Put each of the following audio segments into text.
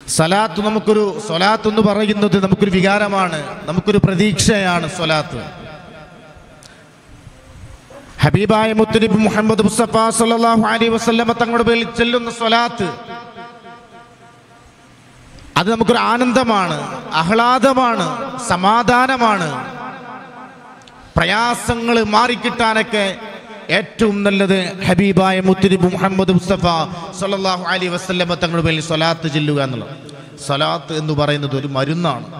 സലാത്ത് നമുക്കൊരു സ്വലാത്ത് എന്ന് പറയുന്നത് നമുക്കൊരു വികാരമാണ് നമുക്കൊരു പ്രതീക്ഷയാണ് സ്വലാത്ത് ഹബീബായ മുത്തുനബി മുഹമ്മദ് മുസ്തഫ സല്ലല്ലാഹു അലൈഹി വസല്ലമ തങ്ങളുടെ പേരിൽ ചെല്ലുന്ന സ്വലാത്ത് അത് നമുക്കൊരു ആനന്ദമാണ് ആഹ്ലാദമാണ് സമാധാനമാണ് പ്രയാസങ്ങൾ മാറിക്കിട്ടാനൊക്കെ ഏറ്റവും നല്ലത് ഹബീബായ മുത്തുനബി മുഹമ്മദ് മുസ്തഫ സല്ലല്ലാഹു അലൈഹി വസല്ലമ തങ്ങളുടെ പേരിൽ സ്വലാത്ത് ചെല്ലുക എന്നുള്ളത് സ്വലാത്ത് എന്ന് പറയുന്നത് ഒരു മരുന്നാണ്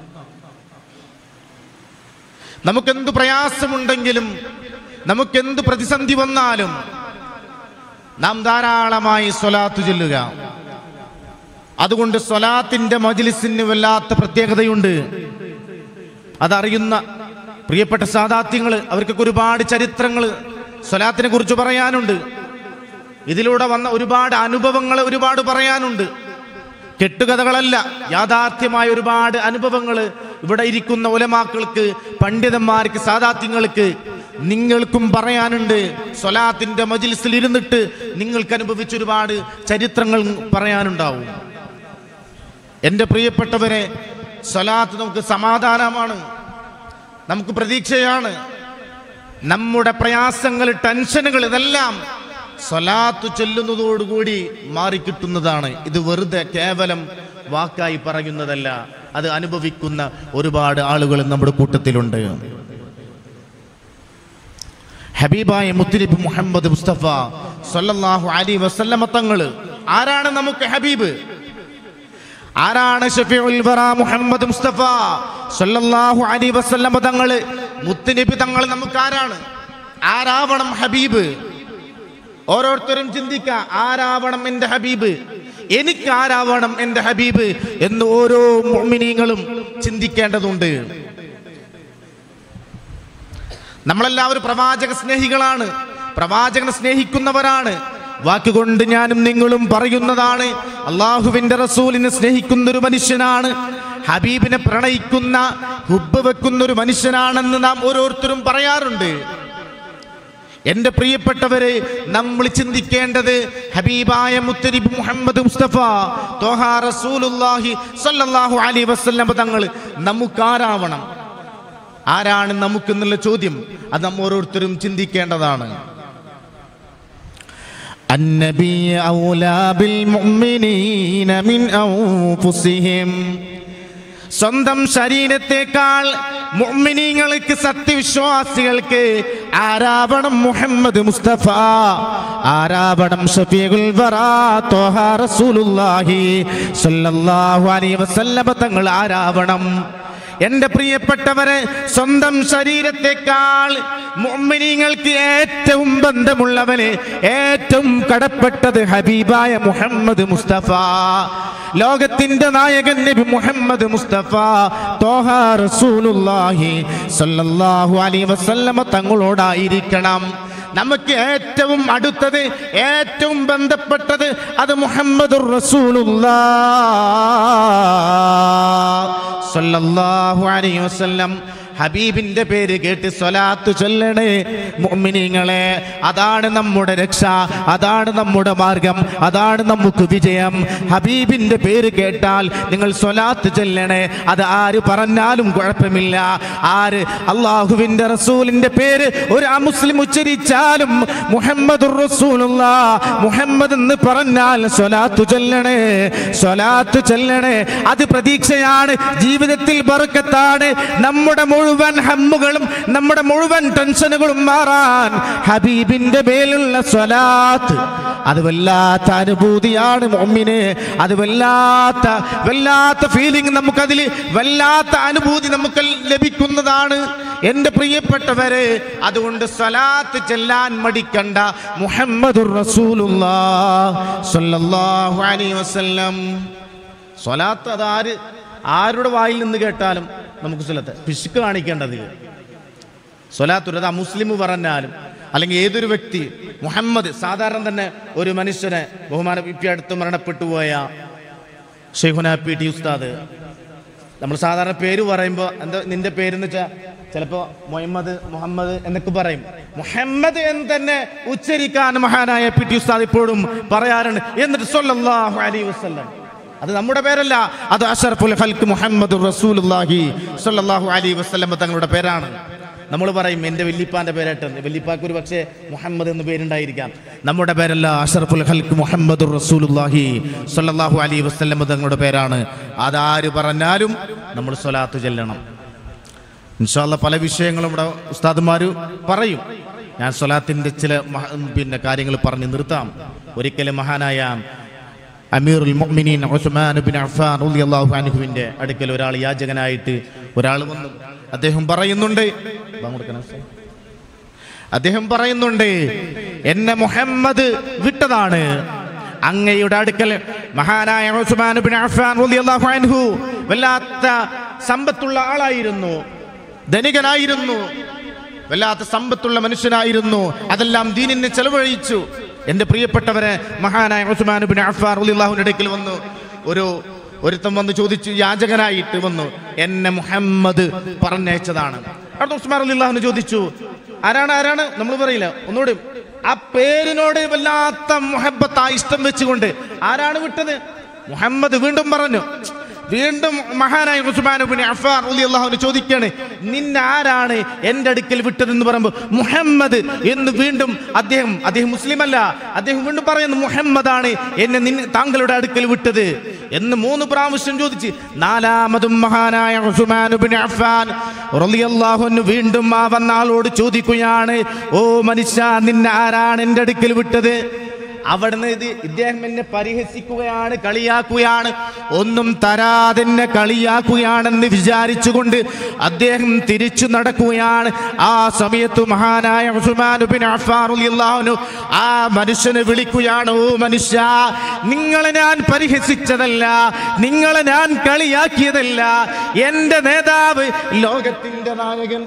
നമുക്കെന്ത് പ്രയാസമുണ്ടെങ്കിലും നമുക്കെന്ത് പ്രതിസന്ധി വന്നാലും നാം ധാരാളമായി സ്വലാത്ത് ചൊല്ലുക അതുകൊണ്ട് സ്വലാത്തിന്റെ മജ്ലിസിന് വല്ലാത്ത പ്രത്യേകതയുണ്ട് അതറിയുന്ന പ്രിയപ്പെട്ട സാദാത്യങ്ങൾ അവർക്കൊക്കെ ഒരുപാട് ചരിത്രങ്ങൾ സ്വലാത്തിനെ കുറിച്ച് പറയാനുണ്ട് ഇതിലൂടെ വന്ന ഒരുപാട് അനുഭവങ്ങൾ ഒരുപാട് പറയാനുണ്ട് കെട്ടുകഥകളല്ല യാഥാർത്ഥ്യമായ ഒരുപാട് അനുഭവങ്ങൾ ഇവിടെ ഇരിക്കുന്ന ഉലമാക്കൾക്ക് പണ്ഡിതന്മാർക്ക് സാദാത്യങ്ങൾക്ക് നിങ്ങൾക്കും പറയാനുണ്ട് സ്വലാത്തിന്റെ മജിൽസിൽ ഇരുന്നിട്ട് നിങ്ങൾക്ക് അനുഭവിച്ച ഒരുപാട് ചരിത്രങ്ങൾ പറയാനുണ്ടാവും എൻ്റെ പ്രിയപ്പെട്ടവരെ സ്വലാത്ത് നമുക്ക് സമാധാനമാണ് നമുക്ക് പ്രതീക്ഷയാണ് നമ്മുടെ പ്രയാസങ്ങൾ ടെൻഷനുകൾ ഇതെല്ലാം സ്വലാത്ത് ചൊല്ലുന്നതോടുകൂടി മാറിക്കിട്ടുന്നതാണ് ഇത് വെറുതെ കേവലം വാക്കായി പറയുന്നതല്ല അത് അനുഭവിക്കുന്ന ഒരുപാട് ആളുകൾ നമ്മുടെ കൂട്ടത്തിലുണ്ട് ഹബീബായ മുത്തുനബി മുഹമ്മദ് മുസ്തഫ സല്ലല്ലാഹു അലൈഹി വസല്ലമ തങ്ങൾ ആരാണ് നമുക്ക് ഹബീബ് ആരാണ് ഷഫീഉൽ വറ മുഹമ്മദ് മുസ്തഫ സല്ലല്ലാഹു അലൈഹി വസല്ലമ തങ്ങൾ മുത്തുനബി തങ്ങൾ നമുക്ക് ആരാണ് ആരാവണം ഹബീബ് ഓരോരുത്തരും ചിന്തിക്ക ആരാവണം എൻ്റെ ഹബീബ് എനിക്ക് ആരാവണം എൻ്റെ ഹബീബ് എന്ന് ഓരോ മുഅ്മിനീങ്ങളും ചിന്തിക്കേണ്ടതുണ്ട് നമ്മളെല്ലാവരും പ്രവാചക സ്നേഹികളാണ് പ്രവാചകനെ സ്നേഹിക്കുന്നവരാണ് വാക്കുകൊണ്ട് ഞാനും നിങ്ങളും പറയുന്നതാണ് അള്ളാഹുവിന്റെ റസൂലിനെ സ്നേഹിക്കുന്ന ഒരു മനുഷ്യനാണ് ഹബീബിനെ പ്രണയിക്കുന്ന ഹുബ് വെക്കുന്ന ഒരു മനുഷ്യനാണെന്ന് നാം ഓരോരുത്തരും പറയാറുണ്ട് എന്റെ പ്രിയപ്പെട്ടവരെ നമ്മൾ ചിന്തിക്കേണ്ടത് ഹബീബായ മുത്തരിബ് മുഹമ്മദ് മുസ്തഫ തോഹ റസൂലുല്ലാഹി സല്ലല്ലാഹു അലൈഹി വസല്ലം തങ്ങൾ നമുക്കാരാവണം ആരാണ് നമുക്കെന്നുള്ള ചോദ്യം അത് നാം ഓരോരുത്തരും ചിന്തിക്കേണ്ടതാണ് النبي أولى بالمؤمنين من أنفسهم സ്വന്തം ശരീരത്തെക്കാൾ മുഅ്മിനീങ്ങൾക്ക് സത്യവിശ്വാസികൾക്ക് ആരാവണം മുഹമ്മദ് മുസ്തഫ ആരാവണം ഷഫീഖുൽ വറാ ത്വഹ റസൂലുള്ളാഹി സ്വല്ലല്ലാഹു അലൈഹി വസല്ലമ തങ്ങൾ ആരാവണം എന്റെ പ്രിയപ്പെട്ടവരെ സ്വന്തം ശരീരത്തെക്കാൾ മുഅ്മിനീങ്ങൾക്ക് ഏറ്റവും ബന്ധമുള്ളവന് ഏറ്റവും കടപ്പെട്ടത് ഹബീബായ മുഹമ്മദ് മുസ്തഫ ലോകത്തിന്റെ നായകൻ നബി മുഹമ്മദ് മുസ്തഫ തോഹ റസൂലുള്ളാഹി സല്ലല്ലാഹു അലൈഹി വസല്ലമ തങ്ങളോടായിരിക്കണം നമുക്ക് ഏറ്റവും അടുത്തത് ഏറ്റവും ബന്ധപ്പെട്ടത് അത് മുഹമ്മദ് സല്ലല്ലാഹു അലൈഹി വസല്ലം ഹബീബിന്റെ പേര് കേട്ട് സ്വലാത്ത് ചൊല്ലണേ മുഅ്മിനീങ്ങളെ അതാണ് നമ്മുടെ രക്ഷ അതാണ് നമ്മുടെ മാർഗം അതാണ് നമുക്ക് വിജയം ഹബീബിന്റെ പേര് കേട്ടാൽ നിങ്ങൾ സ്വലാത്ത് ചൊല്ലണേ അത് ആര് പറഞ്ഞാലും കുഴപ്പമില്ല ആര് അള്ളാഹുവിന്റെ റസൂലിന്റെ പേര് ഒരു അമുസ്ലിം ഉച്ചരിച്ചാലും മുഹമ്മദ് മുഹമ്മദ് എന്ന് പറഞ്ഞാൽ സ്വലാത്ത് ചൊല്ലണേ സ്വലാത്ത് ചൊല്ലണേ അത് പ്രതീക്ഷയാണ് ജീവിതത്തിൽ ബർക്കത്താണ് നമ്മുടെ മുഴുവൻ ഹമ്മുകളും നമ്മുടെ മുഴുവൻ ടെൻഷനുകളും മാറാൻ ഹബീബിന്റെ മേലുള്ള സ്വലാത്ത് അത് വല്ലാത്ത അനുഭൂതിയാണ് മൊമ്മിനെ അത് വല്ലാത്ത വല്ലാത്ത ഫീലിംഗ് നമുക്കതിൽ വല്ലാത്ത അനുഭൂതി നമുക്ക് ലഭിക്കുന്നതാണ് എൻ്റെ പ്രിയപ്പെട്ടവരെ അതുകൊണ്ട് സ്വലാത്ത് ചെല്ലാൻ മടിക്കണ്ട മുഹമ്മദുർ റസൂലുള്ളാഹി അലൈഹി വസല്ലം സ്വലാത്ത് അതാര് ആരുടെ വായിൽ നിന്ന് കേട്ടാലും നമുക്ക് സ്വലത്ത് പിശുക്ക് കാണിക്കേണ്ടത് സ്വലാത്തുര അത് മുസ്ലിം പറഞ്ഞാലും അല്ലെങ്കിൽ ഏതൊരു വ്യക്തി മുഹമ്മദ് സാധാരണ തന്നെ ഒരു മനുഷ്യനെ ബഹുമാന ഇപ്പി അടുത്ത് മരണപ്പെട്ടു പോയ ഷെയ്ഖുന പി ടി ഉസ്താദ് നമ്മൾ സാധാരണ പേര് പറയുമ്പോൾ എന്താ നിന്റെ പേരെന്ന് വെച്ചാൽ ചിലപ്പോൾ മുഹമ്മദ് മുഹമ്മദ് എന്നൊക്കെ പറയും മുഹമ്മദ് എന്ന് തന്നെ ഉച്ചരിക്കാൻ മഹാനായ പി ടി ഉസ്താദ് ഇപ്പോഴും പറയാറുണ്ട് എന്നിട്ട് സല്ലല്ലാഹു അലൈഹി വസല്ലം അത് നമ്മുടെ പേരല്ല അത് അഷറഫുൽ ഹൽക്ക് മുഹമ്മദ് റസൂലുള്ളാഹി സ്വല്ലല്ലാഹു അലൈഹി വസല്ലം തങ്ങളുടെ പേരാണ് നമ്മൾ പറയും എൻ്റെ വല്ലിപ്പാൻ്റെ പേരായിട്ട് വല്ലിപ്പാക്ക് ഒരു പക്ഷേ മുഹമ്മദ് എന്ന് പേരുണ്ടായിരിക്കാം നമ്മുടെ പേരല്ല അഷറഫുൽ ഹൽക്ക് മുഹമ്മദ് റസൂലുള്ളാഹി സ്വല്ലല്ലാഹു അലൈഹി വസല്ലം തങ്ങളുടെ പേരാണ് അതാര് പറഞ്ഞാലും നമ്മൾ സ്വലാത്ത് ചെല്ലണം ഇൻഷാല്ല പല വിഷയങ്ങളും ഇവിടെ ഉസ്താദുമാർ പറയും ഞാൻ സ്വലാത്തിൻ്റെ ചില മഹ- പിന്നെ കാര്യങ്ങൾ പറഞ്ഞ് നിർത്താം ഒരിക്കലും മഹാനായ അമീറുൽ മുഅ്മിനീൻ ഉസ്മാൻ ബിൻ അഫ്ഫാൻ റളിയല്ലാഹു അൻഹുവിൻ്റെ അടുക്കൽ ഒരാൾ യാചകനായിട്ട് ഒരാൾ വന്നു അദ്ദേഹം പറയുന്നുണ്ട് ബാങ്ക് കൊടുക്കണം ഉസ്താദ്. അദ്ദേഹം പറയുന്നുണ്ട് എന്നെ മുഹമ്മദ് വിട്ടതാണ് അങ്ങയുടെ അടുക്കൽ മഹാനായ ഉസ്മാൻ ബിൻ അഫ്ഫാൻ റളിയല്ലാഹു അൻഹു വല്ലാത്ത സമ്പത്തുള്ള ആളായിരുന്നു ധനികനായിരുന്നു വല്ലാത്ത സമ്പത്തുള്ള മനുഷ്യനായിരുന്നു അതെല്ലാം ദീനിനെ ചെലവഴിച്ചു എൻ്റെ പ്രിയപ്പെട്ടവരെ മഹാനായ ഉസ്മാൻ ബിൻ അഫ്ഫാൻ റളിയല്ലാഹുവിന്റെ അടുക്കൽ വന്നു ഒരു ഒരുത്തൻ വന്ന് ചോദിച്ചു യാചകനായിട്ട് വന്നു എന്നെ മുഹമ്മദ് പറഞ്ഞയച്ചതാണ് അവിടെ ഉസ്മാൻ റളിയല്ലാഹു ചോദിച്ചു ആരാണ് ആരാണ് നമ്മൾ പറയില്ല ഒന്നുകൂടി ആ പേരിനോട് വല്ലാത്ത മുഹബത്ത് ആ ഇഷ്ടം വെച്ചുകൊണ്ട് ആരാണ് വിട്ടത് മുഹമ്മദ് വീണ്ടും പറഞ്ഞു വീണ്ടും മഹാനായ ഉസ്മാൻ ബിൻ അഫ്ഫാൻ റളിയല്ലാഹു ചോദിക്കാണ് നിന്നെ ആരാണ് എൻ്റെ അടുക്കൽ വിട്ടതെന്ന് പറയുമ്പോൾ മുഹമ്മദ് എന്ന് വീണ്ടും അദ്ദേഹം അദ്ദേഹം മുസ്ലിം അല്ല അദ്ദേഹം വീണ്ടും പറയുന്നു മുഹമ്മദാണ് എന്നെ നിന്നെ താങ്കളുടെ അടുക്കൽ വിട്ടത് എന്ന് മൂന്ന് പ്രാവശ്യം ചോദിച്ച് നാലാമതും മഹാനായ ഉസ്മാൻ ബിൻ അഫ്ഫാൻ റളിയല്ലാഹു അൻഹു വീണ്ടും ആ വന്ന ആളോട് ചോദിക്കുകയാണ് ഓ മനുഷ്യ നിന്നെ ആരാണ് എൻ്റെ അടുക്കൽ വിട്ടത് അവിടുന്ന് ഇത് ഇദ്ദേഹം എന്നെ പരിഹസിക്കുകയാണ് കളിയാക്കുകയാണ് ഒന്നും തരാതെ എന്നെ കളിയാക്കുകയാണെന്ന് വിചാരിച്ചുകൊണ്ട് അദ്ദേഹം തിരിച്ചു നടക്കുകയാണ് ആ സമയത്ത് മഹാനായ ഉസ്മാൻ ബിൻ അഫ്ഫാൻ റളിയല്ലാഹു അൻഹു ആ മനുഷ്യനെ വിളിക്കുകയാണ് ഓ മനുഷ്യ നിങ്ങളെ ഞാൻ പരിഹസിച്ചതല്ല നിങ്ങളെ ഞാൻ കളിയാക്കിയതല്ല എൻ്റെ നേതാവ് ലോകത്തിൻ്റെ നായകൻ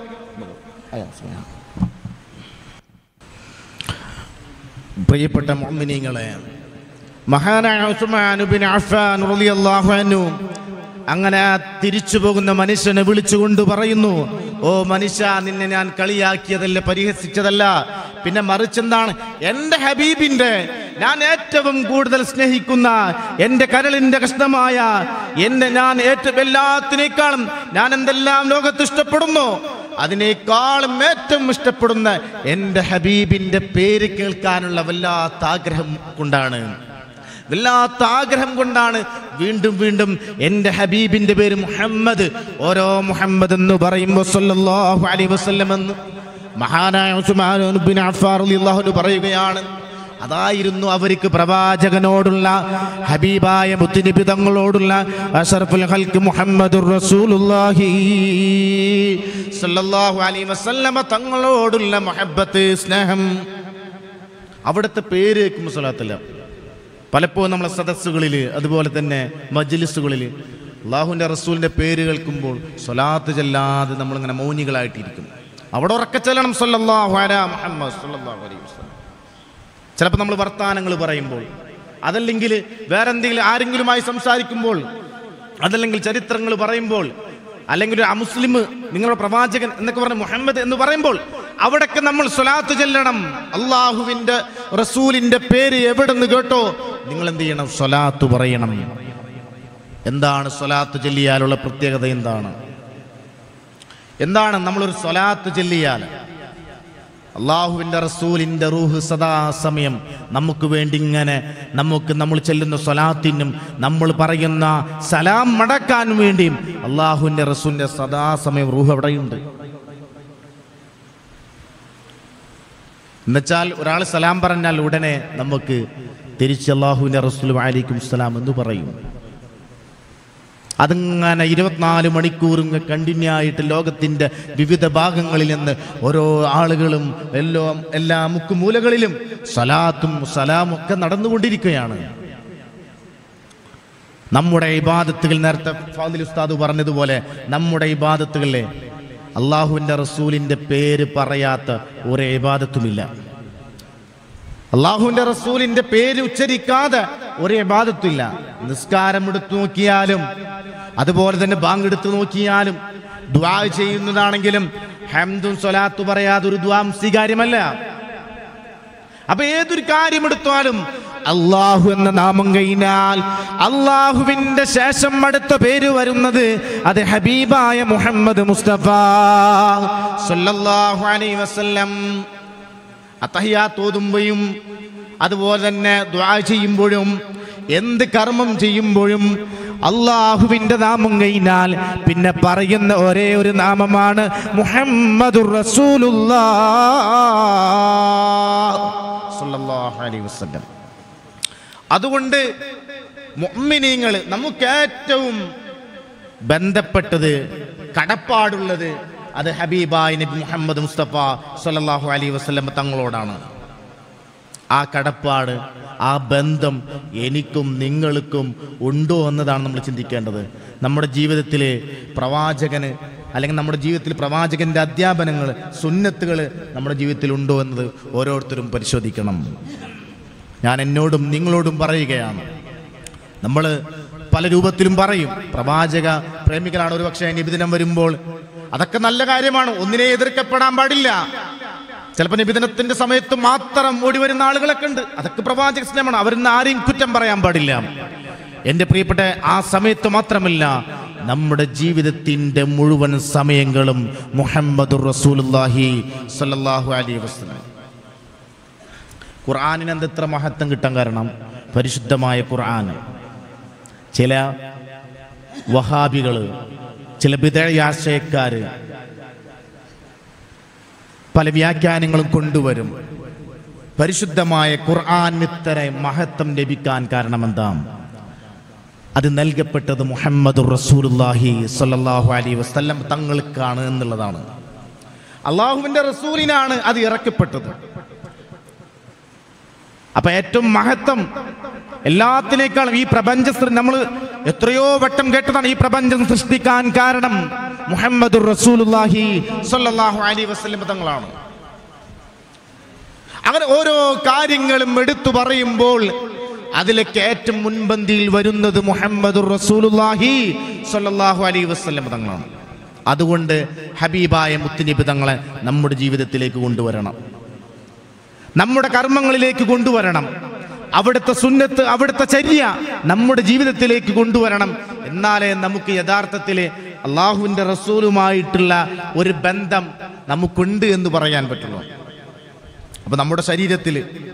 പ്രിയപ്പെട്ട മോമിനിങ്ങളെ മഹാനായ ഉസ്മാൻ ബിൻ അഫ്ഫാൻ റളിയല്ലാഹു അൻഹു അങ്ങനെ ആ തിരിച്ചു പോകുന്ന മനുഷ്യനെ വിളിച്ചുകൊണ്ട് പറയുന്നു ഓ മനുഷ്യ നിന്നെ ഞാൻ കളിയാക്കിയതല്ല പരിഹസിച്ചതല്ല പിന്നെ മറിച്ചെന്താണ് എൻ്റെ ഹബീബിൻ്റെ ഞാൻ ഏറ്റവും കൂടുതൽ സ്നേഹിക്കുന്ന എൻ്റെ കരളിൻ്റെ കഷ്ണമായ എന്നെ ഞാൻ ഏറ്റവും എല്ലാത്തിനേക്കാളും ഞാൻ എന്തെല്ലാം ലോകത്ത് ഇഷ്ടപ്പെടുന്നു അതിനേക്കാളും ഏറ്റവും ഇഷ്ടപ്പെടുന്ന എൻ്റെ ഹബീബിൻ്റെ പേര് കേൾക്കാനുള്ള വല്ലാത്ത ആഗ്രഹം കൊണ്ടാണ് വല്ലാത്ത ആഗ്രഹം കൊണ്ടാണ് വീണ്ടും വീണ്ടും എൻ്റെ ഹബീബിൻ്റെ പേര് മുഹമ്മദ് ഓരോ മുഹമ്മദ് എന്ന് പറയുമ്പോൾ സല്ലല്ലാഹു അലൈഹി വസല്ലം എന്ന് മഹാനായ ഉസ്മാൻ ബിൻ അഫ്ഫാൻ റളിയല്ലാഹു അൻഹു പറയുകയാണ് അതായിരുന്നു അവർക്ക് പ്രവാചകനോടുള്ള ഹബീബായ മുത്തുനബി തങ്ങളോടുള്ള അഷറഫുൽ ഹൽക്ക് മുഹമ്മദുർ റസൂലുള്ളാഹി സല്ലല്ലാഹു അലൈഹി വസല്ലമ തങ്ങളോടുള്ള മുഹബ്ബത്ത് സ്നേഹം അവിടുത്തെ പേര് കേൾക്കുമ്പോൾ സ്വലാത്തില്ല പലപ്പോഴും നമ്മളെ സദസ്സുകളിൽ അതുപോലെ തന്നെ മജ്ലിസുകളിൽ അള്ളാഹുവിൻ്റെ റസൂലിൻ്റെ പേര് കേൾക്കുമ്പോൾ സ്വലാത്ത് ചെല്ലാതെ നമ്മളിങ്ങനെ മൗനികളായിട്ടിരിക്കും അവിടെ ഉറക്കെ ചെല്ലണം സല്ലല്ലാഹു അലാ മുഹമ്മദ് സല്ലല്ലാഹു അലൈഹി വസല്ലം ചിലപ്പോൾ നമ്മൾ വർത്തമാനങ്ങൾ പറയുമ്പോൾ അതല്ലെങ്കിൽ വേറെ എന്തെങ്കിലും ആരെങ്കിലുമായി സംസാരിക്കുമ്പോൾ അതല്ലെങ്കിൽ ചരിത്രങ്ങൾ പറയുമ്പോൾ അല്ലെങ്കിൽ ഒരു അമുസ്ലിം നിങ്ങളുടെ പ്രവാചകൻ എന്നൊക്കെ പറഞ്ഞ മുഹമ്മദ് എന്ന് പറയുമ്പോൾ അവിടൊക്കെ നമ്മൾ സ്വലാത്ത് ചെല്ലണം അള്ളാഹുവിൻ്റെ റസൂലിൻ്റെ പേര് എവിടെ നിന്ന് കേട്ടോ നിങ്ങൾ എന്ത് ചെയ്യണം സ്വലാത്ത് പറയണം എന്താണ് സ്വലാത്ത് ചൊല്ലിയാലുള്ള പ്രത്യേകത എന്താണ് എന്താണ് നമ്മളൊരു സ്വലാത്ത് ചൊല്ലിയാൽ അള്ളാഹുവിൻ്റെ റസൂലിൻ്റെ റൂഹ് സദാസമയം നമുക്ക് വേണ്ടി ഇങ്ങനെ നമുക്ക് നമ്മൾ ചെല്ലുന്ന സ്വലാത്തിനും നമ്മൾ പറയുന്ന സലാം മടക്കാൻ വേണ്ടിയും അള്ളാഹുവിൻ്റെ റസൂലിൻ്റെ സദാസമയം റൂഹ് അവിടെയുണ്ട് എന്നുവെച്ചാൽ ഒരാൾ സലാം പറഞ്ഞാൽ ഉടനെ നമുക്ക് തിരിച്ച് അള്ളാഹുവിൻ്റെ റസൂൽ വാലിക്കും സലാം എന്ന് പറയും അതിങ്ങനെ ഇരുപത്തിനാല് മണിക്കൂറും കണ്ടിന്യൂ ആയിട്ട് ലോകത്തിൻ്റെ വിവിധ ഭാഗങ്ങളിൽ നിന്ന് ഓരോ ആളുകളും എല്ലാം എല്ലാ മുക്കുമൂലകളിലും സലാത്തും സലാമും ഒക്കെ നടന്നുകൊണ്ടിരിക്കുകയാണ് നമ്മുടെ ഇബാദത്തുകൾ നേരത്തെ ഫാദിൽ ഉസ്താദ് പറഞ്ഞതുപോലെ നമ്മുടെ ഇബാദത്തുകളിലെ അള്ളാഹുവിൻ്റെ റസൂലിൻ്റെ പേര് പറയാത്ത ഒരു ഇബാദത്തുമില്ല അള്ളാഹുവിൻ്റെ റസൂലിൻ്റെ പേര് ഉച്ചരിക്കാതെ ഒരു ഇബാദത്തുമില്ല നിസ്കാരം എടുത്തു നോക്കിയാലും അതുപോലെ തന്നെ ബാങ്ക് എടുത്തു നോക്കിയാലും ദ്വാ ചെയ്യുന്നതാണെങ്കിലും ഹംദും സ്വലാത്തു പറയാതെ ഒരു ദ്വാം സ്വീകാര്യമല്ല അപ്പൊ ഏതൊരു കാര്യം എടുത്താലും അള്ളാഹു എന്ന നാമം കഴിഞ്ഞാൽ അള്ളാഹുവിന്റെ ശേഷം അടുത്ത പേര് വരുന്നത് അത് ഹബീബായ മുഹമ്മദ് മുസ്തഫ സല്ലല്ലാഹു അലൈഹി വസല്ലം അത്തഹിയാത്ത് ഓതുമ്പോഴും അതുപോലെ തന്നെ ദ്വാ ചെയ്യുമ്പോഴും എന്ത് കർമ്മം ചെയ്യുമ്പോഴും അള്ളാഹുവിൻ്റെ നാമം കഴിഞ്ഞാൽ പിന്നെ പറയുന്ന ഒരേ ഒരു നാമമാണ് മുഹമ്മദുർ റസൂലുള്ളാഹ് അലൈഹി വസല്ലം അതുകൊണ്ട് മുഅ്മിനീങ്ങൾ നമുക്ക് ഏറ്റവും ബന്ധപ്പെട്ടത് കടപ്പാടുള്ളത് അത് ഹബീബായ് നബി മുഹമ്മദ് മുസ്തഫ സല്ലല്ലാഹു അലൈഹി വസല്ലം തങ്ങളോടാണ് ആ കടപ്പാട് ആ ബന്ധം എനിക്കും നിങ്ങൾക്കും ഉണ്ടോ എന്നതാണ് നമ്മൾ ചിന്തിക്കേണ്ടത് നമ്മുടെ ജീവിതത്തിൽ പ്രവാചകന് അല്ലെങ്കിൽ നമ്മുടെ ജീവിതത്തിൽ പ്രവാചകന്റെ അധ്യാപനങ്ങൾ സുന്നത്തുകൾ നമ്മുടെ ജീവിതത്തിൽ ഉണ്ടോ എന്നത് ഓരോരുത്തരും പരിശോധിക്കണം ഞാൻ എന്നോടും നിങ്ങളോടും പറയുകയാണ് നമ്മൾ പല രൂപത്തിലും പറയും പ്രവാചക പ്രേമികളാണ് ഒരു പക്ഷേ നിബിദിനം വരുമ്പോൾ അതൊക്കെ നല്ല കാര്യമാണ് ഒന്നിനെ എതിർക്കപ്പെടാൻ പാടില്ല ചിലപ്പോൾ നിബിദിനത്തിന്റെ സമയത്ത് മാത്രം ഓടി വരുന്ന ആളുകളൊക്കെ ഉണ്ട് അതൊക്കെ പ്രവാചക സ്നേഹമാണ് അവരിന്ന് ആരെയും കുറ്റം പറയാൻ പാടില്ല എൻ്റെ പ്രിയപ്പെട്ട ആ സമയത്ത് മാത്രമല്ല നമ്മുടെ ജീവിതത്തിൻ്റെ മുഴുവൻ സമയങ്ങളും മുഹമ്മദ് റസൂലുല്ലാഹി സല്ലല്ലാഹു അലൈഹി വസല്ലം ഖുർആാനിന് എന്ത് ഇത്ര മഹത്വം കിട്ടാൻ കാരണം പരിശുദ്ധമായ ഖുർആൻ ചില വഹാബികൾ ചില വിധേയാശയക്കാര് പല വ്യാഖ്യാനങ്ങളും കൊണ്ടുവരും പരിശുദ്ധമായ ഖുർആൻ ഇത്ര മഹത്വം ലഭിക്കാൻ കാരണം എന്താ അത് നൽകപ്പെട്ടത് മുഹമ്മദ് റസൂലുല്ലാഹി സ്വല്ലല്ലാഹു അലൈഹി വസല്ലം തങ്ങൾക്കാണ് എന്നുള്ളതാണ് അള്ളാഹുവിന്റെ റസൂലിനാണ് അത് ഇറക്കപ്പെട്ടത് അപ്പൊ ഏറ്റവും മഹത്വം എല്ലാത്തിനേക്കാളും ഈ പ്രപഞ്ച നമ്മൾ എത്രയോ വട്ടം കേട്ടതാണ് ഈ പ്രപഞ്ചം സൃഷ്ടിക്കാൻ കാരണം മുഹമ്മദ് റസൂലുല്ലാഹി സ്വല്ലല്ലാഹു അലൈഹി വസല്ലം തങ്ങളാണ് അങ്ങനെ ഓരോ കാര്യങ്ങളും എടുത്തു പറയുമ്പോൾ അതിലേക്ക് ഏറ്റവും മുൻപന്തിയിൽ വരുന്നത് മുഹമ്മദ് റസൂലുല്ലാഹി സ്വല്ലല്ലാഹു അലൈഹി വസല്ലം തങ്ങളാണ് അതുകൊണ്ട് ഹബീബായ മുത്തുനബി തങ്ങളെ നമ്മുടെ ജീവിതത്തിലേക്ക് കൊണ്ടുവരണം നമ്മുടെ കർമ്മങ്ങളിലേക്ക് കൊണ്ടുവരണം അവിടുത്തെ സുന്നത്ത് അവിടുത്തെ ചര്യ നമ്മുടെ ജീവിതത്തിലേക്ക് കൊണ്ടുവരണം എന്നാലേ നമുക്ക് യഥാർത്ഥത്തിൽ അള്ളാഹുവിൻ്റെ റസൂലുമായിട്ടുള്ള ഒരു ബന്ധം നമുക്കുണ്ട് എന്ന് പറയാൻ പറ്റുള്ളൂ അപ്പൊ നമ്മുടെ ശരീരത്തിൽ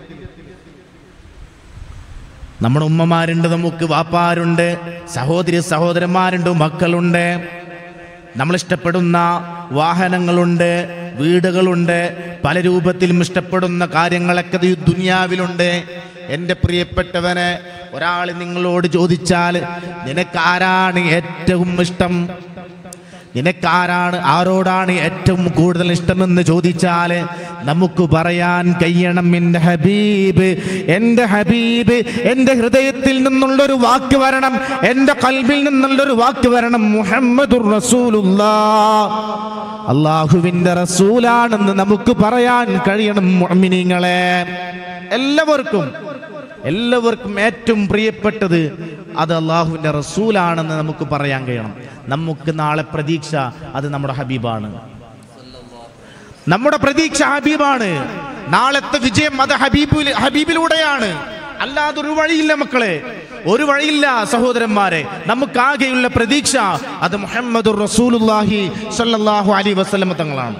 നമ്മുടെ ഉമ്മമാരുണ്ട് നമുക്ക് വാപ്പാരുണ്ട് സഹോദരി സഹോദരന്മാരുണ്ട് മക്കളുണ്ട് നമ്മൾ ഇഷ്ടപ്പെടുന്ന വാഹനങ്ങളുണ്ട് വീടുകളുണ്ട് പല രൂപത്തിലും ഇഷ്ടപ്പെടുന്ന കാര്യങ്ങളൊക്കെ ഈ ദുനിയാവിലുണ്ട് എൻ്റെ പ്രിയപ്പെട്ടവനെ ഒരാൾ നിങ്ങളോട് ചോദിച്ചാൽ നിനക്കാരാണ് ഏറ്റവും ഇഷ്ടം നിനക്കാരാണ് ആരോടാണ് ഏറ്റവും കൂടുതൽ ഇഷ്ടമെന്ന് ചോദിച്ചാൽ നമുക്ക് പറയാൻ കഴിയണം എൻ്റെ ഹബീബ് എൻ്റെ ഹബീബ് എൻ്റെ ഹൃദയത്തിൽ നിന്നുള്ളൊരു വാക്ക് വരണം എൻ്റെ കൽബിൽ നിന്നുള്ളൊരു വാക്ക് വരണം മുഹമ്മദുർ റസൂലുള്ളാ അള്ളാഹുവിൻ്റെ റസൂലാണെന്ന് നമുക്ക് പറയാൻ കഴിയണം മുഅ്മിനീങ്ങളെ എല്ലാവർക്കും എല്ലാവർക്കും ഏറ്റവും പ്രിയപ്പെട്ടത് അത് അള്ളാഹുവിൻ്റെ റസൂലാണെന്ന് നമുക്ക് പറയാൻ കഴിയണം നമുക്ക് നാളെ പ്രതീക്ഷ അത് നമ്മുടെ ഹബീബാണ് നമ്മുടെ പ്രതീക്ഷ ഹബീബാണ് നാളത്തെ വിജയം അത് ഹബീബിൽ ഹബീബിലൂടെയാണ് അല്ലാതെ ഒരു വഴിയില്ല മക്കളെ ഒരു വഴിയില്ല സഹോദരന്മാരെ നമുക്കാകെയുള്ള പ്രതീക്ഷ അത് മുഹമ്മദ് റസൂലുല്ലാഹി സല്ലല്ലാഹു അലൈഹി വസല്ലം തങ്ങളാണ്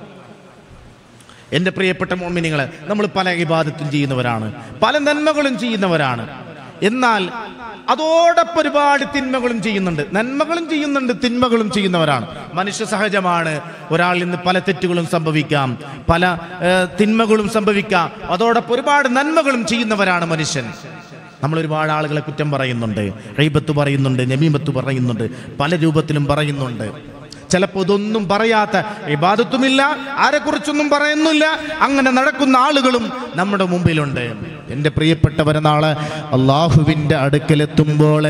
എൻ്റെ പ്രിയപ്പെട്ട മോമിനിങ്ങളെ നമ്മൾ പല ഇബാദത്തും ചെയ്യുന്നവരാണ് പല നന്മകളും ചെയ്യുന്നവരാണ് എന്നാൽ അതോടൊപ്പം ഒരുപാട് തിന്മകളും ചെയ്യുന്നുണ്ട് നന്മകളും ചെയ്യുന്നുണ്ട് തിന്മകളും ചെയ്യുന്നവരാണ് മനുഷ്യ സഹജമാണ് ഒരാളിൽ നിന്ന് പല തെറ്റുകളും സംഭവിക്കാം പല ഏഹ്, തിന്മകളും സംഭവിക്കാം അതോടൊപ്പം ഒരുപാട് നന്മകളും ചെയ്യുന്നവരാണ് മനുഷ്യൻ നമ്മൾ ഒരുപാട് ആളുകളെ കുറ്റം പറയുന്നുണ്ട് റൈബത്ത് പറയുന്നുണ്ട് നമീമത്ത് പറയുന്നുണ്ട് പല രൂപത്തിലും പറയുന്നുണ്ട് ചിലപ്പോൾ ഇതൊന്നും പറയാത്ത ഇബാദത്തുമില്ല ആരെക്കുറിച്ചൊന്നും പറയുന്നില്ല അങ്ങനെ നടക്കുന്ന ആളുകളും നമ്മുടെ മുമ്പിലുണ്ട് എൻ്റെ പ്രിയപ്പെട്ടവരെ നാളെ അള്ളാഹുവിൻ്റെ അടുക്കലെത്തുമ്പോൾ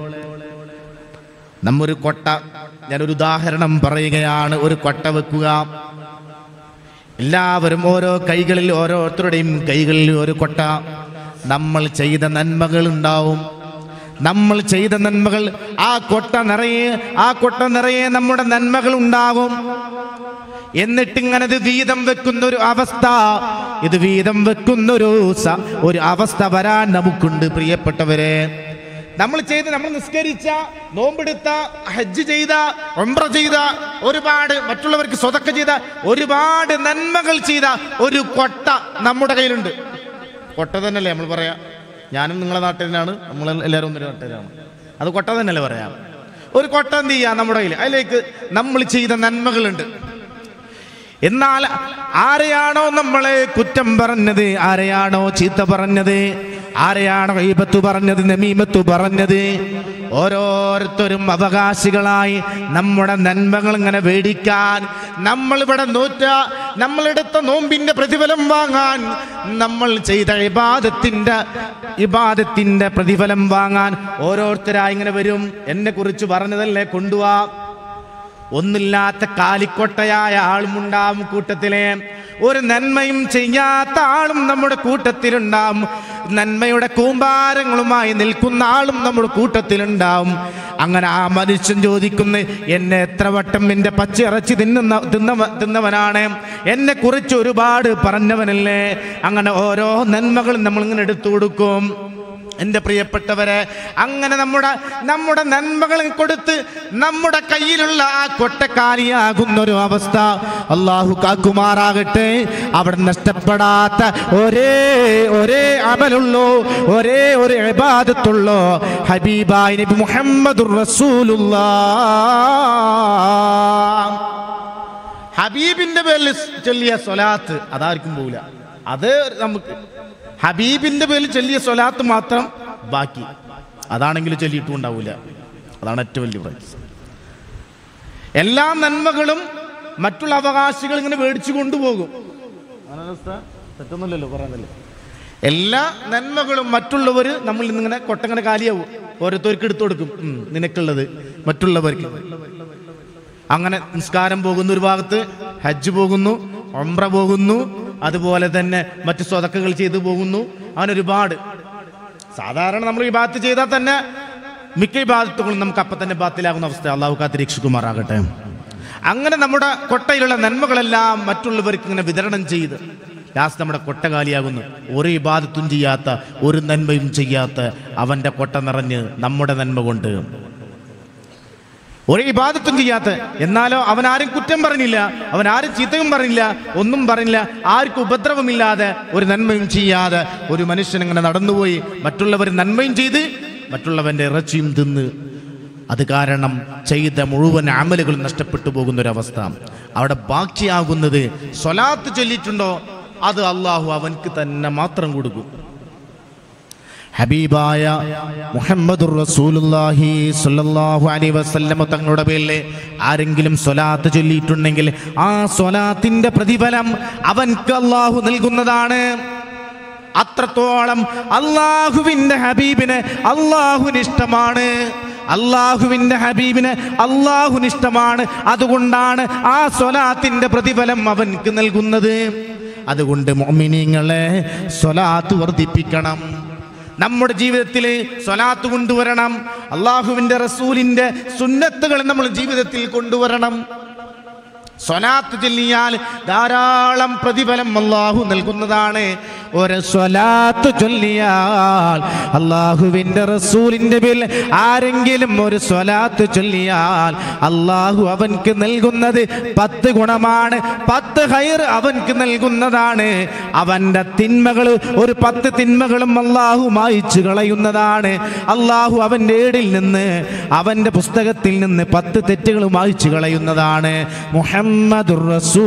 നമ്മൊരു കൊട്ട ഞാനൊരു ഉദാഹരണം പറയുകയാണ് ഒരു കൊട്ട വെക്കുക എല്ലാവരും ഓരോ കൈകളിൽ ഓരോരുത്തരുടെയും കൈകളിൽ ഒരു കൊട്ട നമ്മൾ ചെയ്ത നന്മകൾ ഉണ്ടാവും നമ്മൾ ചെയ്ത നന്മകൾ ആ കൊട്ട നിറയെ ആ കൊട്ട നിറയെ നമ്മുടെ നന്മകൾ ഉണ്ടാകും എന്നിട്ട് ഇങ്ങനെ ഇത് വീതം വെക്കുന്ന ഒരു അവസ്ഥ ഇത് വീതം വെക്കുന്ന ഒരു സ- ഒരു അവസ്ഥ വരാൻ നമുക്കുണ്ട് പ്രിയപ്പെട്ടവരെ നമ്മൾ ചെയ്ത് നമ്മൾ നിസ്കരിച്ച നോമ്പെടുത്ത ഹജ്ജ് ചെയ്ത ഒമ്പ്ര ചെയ്ത ഒരുപാട് മറ്റുള്ളവർക്ക് സ്വതക്ക ചെയ്ത ഒരുപാട് നന്മകൾ ചെയ്ത ഒരു കൊട്ട നമ്മുടെ കയ്യിലുണ്ട് കൊട്ട തന്നെയല്ലേ നമ്മൾ പറയാ ഞാനും നിങ്ങളെ നാട്ടിലാണ് നമ്മൾ എല്ലാവരും ഒന്നൊരു നാട്ടിലാണ് അത് കൊട്ട തന്നെയല്ലേ പറയാം ഒരു കൊട്ട എന്ത് ചെയ്യാം നമ്മുടെ കയ്യിൽ അതിലേക്ക് നമ്മൾ ചെയ്ത നന്മകളുണ്ട് എന്നാൽ ആരെയാണോ നമ്മളെ കുറ്റം പറഞ്ഞത് ആരെയാണോ ചീത്ത പറഞ്ഞത് ആരെയാണോ ഈപത്ത് പറഞ്ഞത് നമീമത്ത് പറഞ്ഞത് ഓരോരുത്തരും അവകാശികളായി നമ്മുടെ നന്മകൾ ഇങ്ങനെ വേടിക്കാൻ നമ്മളിവിടെ നോറ്റ നമ്മളെടുത്ത നോമ്പിന്റെ പ്രതിഫലം വാങ്ങാൻ നമ്മൾ ചെയ്ത ഇബാദത്തിന്റെ ഇബാദത്തിന്റെ പ്രതിഫലം വാങ്ങാൻ ഓരോരുത്തരായി ഇങ്ങനെ വരും എന്നെ കുറിച്ച് പറഞ്ഞതല്ലേ കൊണ്ടുപോവാ ഒന്നില്ലാത്ത കാലിക്കൊട്ടയായ ആളുമുണ്ടാവും കൂട്ടത്തിലെ ഒരു നന്മയും ചെയ്യാത്ത ആളും നമ്മുടെ കൂട്ടത്തിലുണ്ടാവും നന്മയുടെ കൂമ്പാരങ്ങളുമായി നിൽക്കുന്ന ആളും നമ്മുടെ കൂട്ടത്തിലുണ്ടാവും അങ്ങനെ ആ മനുഷ്യൻ ചോദിക്കുന്നു എന്നെ എത്ര വട്ടം എൻ്റെ പച്ചിറച്ചി തിന്നുന്ന തിന്നവ തിന്നവനാണ് എന്നെ കുറിച്ച് ഒരുപാട് പറഞ്ഞവനല്ലേ അങ്ങനെ ഓരോ നന്മകളും നമ്മളിങ്ങനെ എടുത്തു കൊടുക്കും എൻ്റെ പ്രിയപ്പെട്ടവരെ അങ്ങനെ നമ്മുടെ നമ്മുടെ നന്മകൾ കൊടുത്ത് നമ്മുടെ കയ്യിലുള്ള ആ കൊട്ടക്കാലിയാകുന്ന ഒരു അവസ്ഥ അള്ളാഹു കാക്കുമാറാകട്ടെ അവിടെ നഷ്ടപ്പെടാത്ത ഒരേ ഒരേ അമലുള്ളൂ ഒരേ ഒരു ഇബാദത്തുള്ളൂ ഹബീബായി നബി മുഹമ്മദുർ റസൂലുള്ള ഹബീബിന്റെ പേരിൽ ചൊല്ലിയ സ്വലാത്ത് അതാർക്കും പോവില്ല അത് നമുക്ക് ഹബീബിന്റെ പേരിൽ ചൊല്ലിയ സ്വലാത്ത് മാത്രം ബാക്കി അതാണെങ്കിലും ചൊല്ലിയിട്ടും ഉണ്ടാവില്ല അതാണ് ഏറ്റവും വലിയ പ്രശ്നം എല്ലാ നന്മകളും മറ്റുള്ള അവകാശികൾ ഇങ്ങനെ മേടിച്ചു കൊണ്ടുപോകും തെറ്റൊന്നുമില്ലല്ലോ പറയുന്നില്ല എല്ലാ നന്മകളും മറ്റുള്ളവർ നമ്മൾ ഇന്നിങ്ങനെ കൊട്ടങ്ങനെ കാലിയാവും ഓരോരുത്തർക്ക് എടുത്തു കൊടുക്കും ഉം, നിനക്കുള്ളത് മറ്റുള്ളവർക്ക് അങ്ങനെ നിസ്കാരം പോകുന്ന ഒരു ഭാഗത്ത് ഹജ്ജ് പോകുന്നു ഒമ്ര പോകുന്നു അതുപോലെ തന്നെ മറ്റു സ്വതക്കകൾ ചെയ്തു പോകുന്നു അങ്ങനെ ഒരുപാട് സാധാരണ നമ്മൾ ഈ ഭാഗത്ത് ചെയ്താൽ തന്നെ മിക്ക വിഭാഗത്തുകളും നമുക്ക് അപ്പം തന്നെ ബാത്തിലാകുന്ന അവസ്ഥ അള്ളാഹു കാത്ത് രക്ഷിക്കുമാറാകട്ടെ അങ്ങനെ നമ്മുടെ കൊട്ടയിലുള്ള നന്മകളെല്ലാം മറ്റുള്ളവർക്ക് ഇങ്ങനെ വിതരണം ചെയ്ത് ലാസ്റ്റ് നമ്മുടെ കൊട്ട കാലിയാകുന്നു ഒരു ഇബാദത്തും ചെയ്യാത്ത ഒരു നന്മയും ചെയ്യാത്ത അവൻ്റെ കൊട്ട നിറഞ്ഞ് നമ്മുടെ നന്മ കൊണ്ട് ഒരു ഇബാദത്തും ചെയ്യാത്ത എന്നാലോ അവൻ ആരും കുറ്റം പറഞ്ഞില്ല അവൻ ആരും ചീത്തയും പറഞ്ഞില്ല ഒന്നും പറഞ്ഞില്ല ആർക്കും ഉപദ്രവമില്ലാതെ ഒരു നന്മയും ചെയ്യാതെ ഒരു മനുഷ്യൻ ഇങ്ങനെ നടന്നുപോയി മറ്റുള്ളവർ നന്മയും ചെയ്ത് മറ്റുള്ളവന്റെ ഇറച്ചിയും തിന്ന് അത് കാരണം ചെയ്ത മുഴുവൻ അമലുകൾ നഷ്ടപ്പെട്ടു പോകുന്ന ഒരു അവിടെ ബാക്കിയാകുന്നത് സ്വലാത്ത് ചൊല്ലിയിട്ടുണ്ടോ അത് അള്ളാഹു അവൻക്ക് തന്നെ മാത്രം കൊടുക്കും ഹബീബായ മുഹമ്മദുർ റസൂലുള്ളാഹി സ്വല്ലല്ലാഹു അലൈഹി വസല്ലമ തങ്ങളുടെ പേരിൽ ആരെങ്കിലും സ്വലാത്ത് ചൊല്ലിയിട്ടുണ്ടെങ്കിൽ ആ സ്വലാത്തിന്റെ പ്രതിഫലം അവൻക്ക് അള്ളാഹു നൽകുന്നതാണ് അത്രത്തോളം അള്ളാഹുവിന്റെ ഹബീബിന് അള്ളാഹുവിന് ഇഷ്ടമാണ് അള്ളാഹുവിന്റെ ഹബീബിന് അള്ളാഹുവിന് ഇഷ്ടമാണ് അതുകൊണ്ടാണ് ആ സ്വലാത്തിന്റെ പ്രതിഫലം അവൻക്ക് നൽകുന്നത് അതുകൊണ്ട് മൊമിനിങ്ങളെ സ്വലാത്ത് വർദ്ധിപ്പിക്കണം നമ്മുടെ ജീവിതത്തിൽ സ്വലാത്ത് കൊണ്ടുവരണം അള്ളാഹുവിൻ്റെ റസൂലിൻ്റെ സുന്നത്തുകൾ നമ്മൾ ജീവിതത്തിൽ കൊണ്ടുവരണം സ്വലാത്ത് ചൊല്ലിയാൽ ധാരാളം പ്രതിഫലം അള്ളാഹു നൽകുന്നതാണ് ഒരു സ്വലാത്ത് ചൊല്ലിയാൽ അള്ളാഹുവിൻ്റെ റസൂലിൻ്റെ പേരിൽ ആരെങ്കിലും ഒരു സ്വലാത്ത് ചൊല്ലിയാൽ അള്ളാഹു അവൻക്ക് നൽകുന്നത് പത്ത് ഗുണമാണ് പത്ത് ഹൈർ അവൻക്ക് നൽകുന്നതാണ് അവൻ്റെ തിന്മകൾ ഒരു പത്ത് തിന്മകളും അള്ളാഹു മായിച്ചു കളയുന്നതാണ് അള്ളാഹു അവൻ്റെ ഏടിൽ നിന്ന് അവൻ്റെ പുസ്തകത്തിൽ നിന്ന് പത്ത് തെറ്റുകൾ മായിച്ചു കളയുന്നതാണ് മുഹമ്മദുർ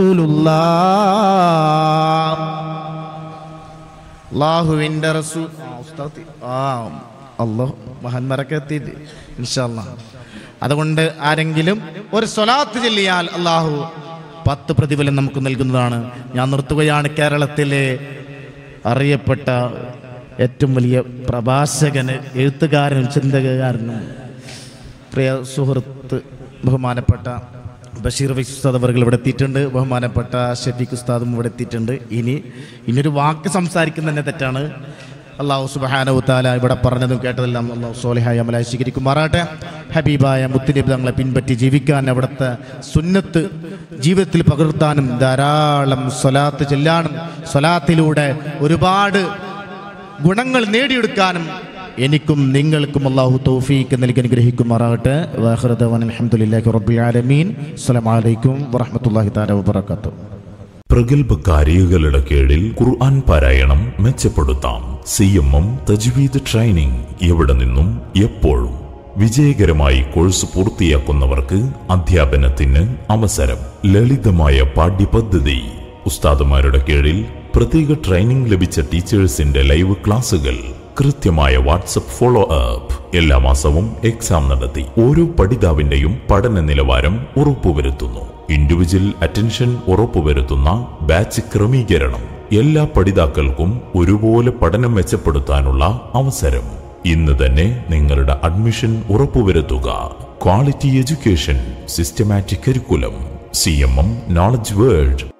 റസൂലുള്ളാഹ് അള്ളാഹുവിൻ്റെ റസൂൽ ആ, ഉസ്താദ് ആ അള്ളാഹു മഹാന്മാരൊക്കെ എത്തിയിട്ട് ഇൻഷാല്ലാ അതുകൊണ്ട് ആരെങ്കിലും ഒരു സ്വലാത്ത് ചൊല്ലിയാൽ അള്ളാഹു പത്ത് പ്രതിഫലം നമുക്ക് നൽകുന്നതാണ് ഞാൻ നിർത്തുകയാണ് കേരളത്തിലെ അറിയപ്പെട്ട ഏറ്റവും വലിയ പ്രഭാഷകന് എഴുത്തുകാരനും ചിന്തകകാരനും പ്രിയ സുഹൃത്ത് ബഹുമാനപ്പെട്ട ബഷീർ വൈസ് ഉസ്താദ് അവർ ഇവിടെ എത്തിയിട്ടുണ്ട് ബഹുമാനപ്പെട്ട ഷഫീഖ് ഉസ്താദും ഇവിടെ എത്തിയിട്ടുണ്ട് ഇനി ഇനിയൊരു വാക്ക് സംസാരിക്കുന്ന തന്നെ തെറ്റാണ് അള്ളാഹു സുബഹാനവുത്താല ഇവിടെ പറഞ്ഞതും കേട്ടതെല്ലാം അള്ളാഹു സോലിഹായ അമലായി സ്വീകരിക്കുമാറാട്ടെ ഹബീബായ മുത്തുനബി തങ്ങളെ പിൻപറ്റി ജീവിക്കാൻ അവിടുത്തെ സുന്നത്ത് ജീവിതത്തിൽ പകർത്താനും ധാരാളം സ്വലാത്ത് ചെല്ലാനും സ്വലാത്തിലൂടെ ഒരുപാട് ഗുണങ്ങൾ നേടിയെടുക്കാനും എനിക്കും നിങ്ങൾക്കും അള്ളാഹു തൗഫീക്ക് നൽകി അനുഗ്രഹിക്കുമാറാകട്ടെ വാഹൃദവൻ അലഹമുല്ലാഹി റബ്ബിൽ ആലമീൻ അസ്സലാമു അലൈക്കും വറഹ്മത്തുള്ളാഹി തആല വബറകാതുഹു പ്രഗത്ഭ കാരികകളുടെ കീഴിൽ ഖുർആൻ പാരായണം മെച്ചപ്പെടുത്താം സി എം എം തജ്വീദ് ട്രെയിനിങ് എവിടെ നിന്നും എപ്പോഴും വിജയകരമായി കോഴ്സ് പൂർത്തിയാക്കുന്നവർക്ക് അധ്യാപനത്തിന് അവസരം ലളിതമായ പാഠ്യപദ്ധതി ഉസ്താദുമാരുടെ കീഴിൽ പ്രത്യേക ട്രെയിനിങ് ലഭിച്ച ടീച്ചേഴ്സിന്റെ ലൈവ് ക്ലാസുകൾ കൃത്യമായ വാട്സപ്പ് ഫോളോ അപ്പ് എല്ലാ മാസവും എക്സാം നടത്തി ഓരോ പഠിതാവിന്റെയും പഠന നിലവാരം ഉറപ്പുവരുത്തുന്നു ഇൻഡിവിജ്വൽ അറ്റൻഷൻ ഉറപ്പുവരുത്തുന്ന ബാച്ച് ക്രമീകരണം എല്ലാ പഠിതാക്കൾക്കും ഒരുപോലെ പഠനം മെച്ചപ്പെടുത്താനുള്ള അവസരം ഇന്ന് തന്നെ നിങ്ങളുടെ അഡ്മിഷൻ ഉറപ്പുവരുത്തുക quality education systematic curriculum C M M knowledge world